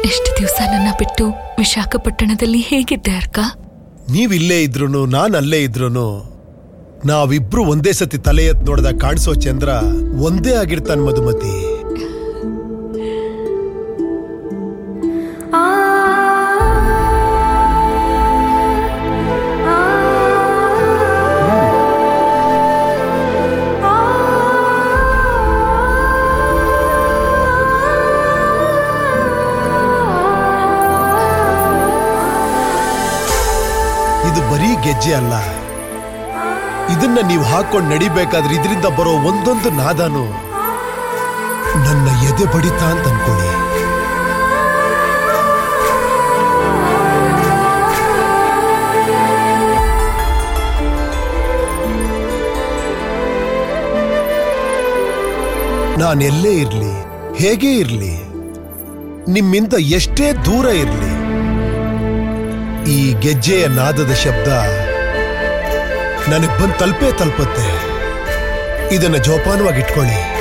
ಎಷ್ಟು ದಿವಸ ನನ್ನ ಬಿಟ್ಟು ವಿಶಾಖಪಟ್ಟಣದಲ್ಲಿ ಹೇಗಿದ್ದೆ ಅರ್ಕ ನೀವಿಲ್ಲೇ ಇದ್ರೂನು ನಾನ್ ಅಲ್ಲೇ ಇದ್ರೂನು ನಾವಿಬ್ರು ಒಂದೇ ಸತಿ ತಲೆ ಎತ್ ನೋಡ್ದಾಗ ಕಾಣಿಸೋ ಚಂದ್ರ ಒಂದೇ ಆಗಿರ್ತಾನ್ ಮಧುಮತಿ ಇದು ಬರೀ ಗೆಜ್ಜೆ ಅಲ್ಲ ಇದನ್ನ ನೀವು ಹಾಕೊಂಡು ನಡಿಬೇಕಾದ್ರೆ ಇದರಿಂದ ಬರೋ ಒಂದೊಂದು ನಾದನು ನನ್ನ ಎದೆ ಬಡಿತಾ ಅಂತ ಅನ್ಕೊಳ್ಳಿ ನಾನೆಲ್ಲೇ ಇರ್ಲಿ ಹೇಗೇ ಇರ್ಲಿ ನಿಮ್ಮಿಂದ ಎಷ್ಟೇ ದೂರ ಇರ್ಲಿ ಈ ಗೆಜ್ಜೆಯ ನಾದದ ಶಬ್ದ ನನಗ್ ಬಂದ್ ತಲುಪೇ ತಲುಪುತ್ತೆ ಇದನ್ನ ಜೋಪಾನವಾಗಿ ಇಟ್ಕೊಳ್ಳಿ